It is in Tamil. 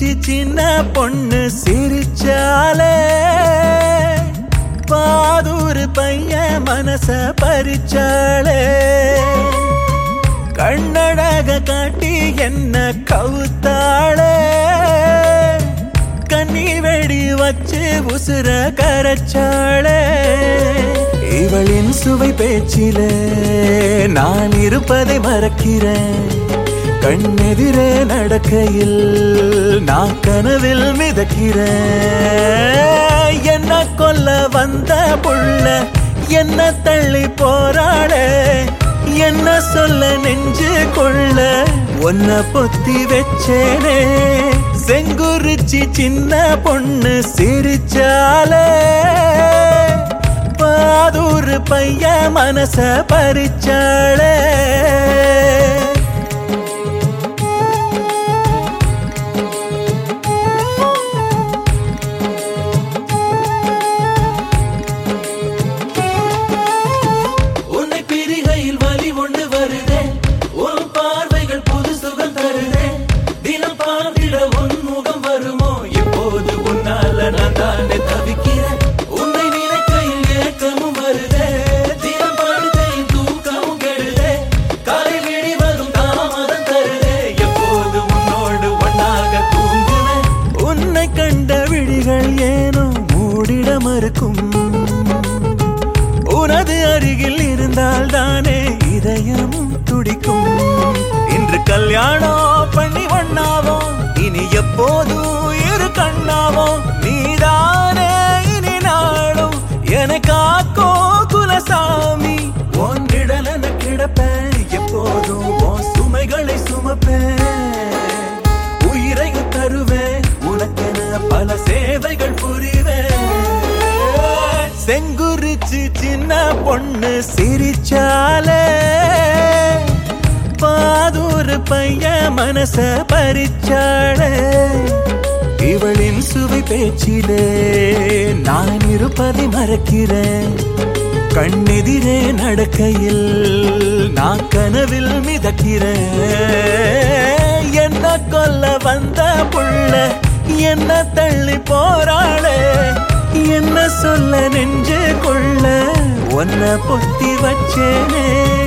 செங்குறிச்சி சின்ன பொண்ணு சிரிச்சாலே பாதூர் பையன் மனச பறிச்சாளே கண்ணழக காட்டி என்ன கவுத்தாளே கண்ணி வெடி வச்சு உசுர கரைச்சாளே இவளின் சுவை பேச்சிலே நான் இருப்பதை மறக்கிறேன் கண்ணெதிரே நடக்கையில் நான் கனவில் மிதக்கிறேன் என்ன கொல்ல வந்த புள்ள என்ன தள்ளி போறாளே என்ன சொல்ல நெஞ்சு கொள்ள ஒன்ன பொத்தி வச்சேனே செங்குறிச்சி சின்ன பொண்ணு சிரிச்சாலே பாதூர் பைய மனச பறிச்சாளே உன்னை பிரிகையில் வலி ஒண்ணு வருதே உன் பார்வைகள் புது சுகம் தருதே தினம் பார்த்திட உன் முகம் வருமோ இப்போது உன்னால நான் தானே தவிக்கிறேன் உன்னை நினைக்கையில் ஏக்கமும் வருதே தினம் படுக்கையில் தூக்கமும் கெடுதே காலை விழிவதும் தாமதம் தருதே எப்போது உன்னோடு ஒன்னாக தூங்குவேன் உன்னை கண்ட விழிகள் ஏனோ மூடிட மறுக்கும் உனது அருகில் இருந்தால் தானே இதயமும் துடிக்கும் இன்று கல்யாணம் பண்ணி ஒண்ணாவோ இனி எப்போதும் இரு கண்ணாவோ நீதானே இனி நாளும் என காக்கோ குலசாமி ஒன்றிடலன கிடப்பேன் எப்போதும் உன் சுமைகளை சுமப்பேன் உயிரையும் தருவேன் உனக்கென பல சேவைகள் புரிவேன் செங்குறிச்சி சின்ன பொண்ணு சிரிச்சாலே பாதூர் பைய மனச பறிச்சாளே இவளின் சுவை பேச்சிலே நான் இருப்பதை மறக்கிறேன் கண்ணெதிரே நடக்கையில் நான் கனவில் மிதக்கிறேன் என்ன கொல்ல வந்த புள்ள என்ன தள்ளி போறாளே என்ன சொல்ல நெஞ்சு கொள்ள ஒன்ன பொத்தி வச்சேனே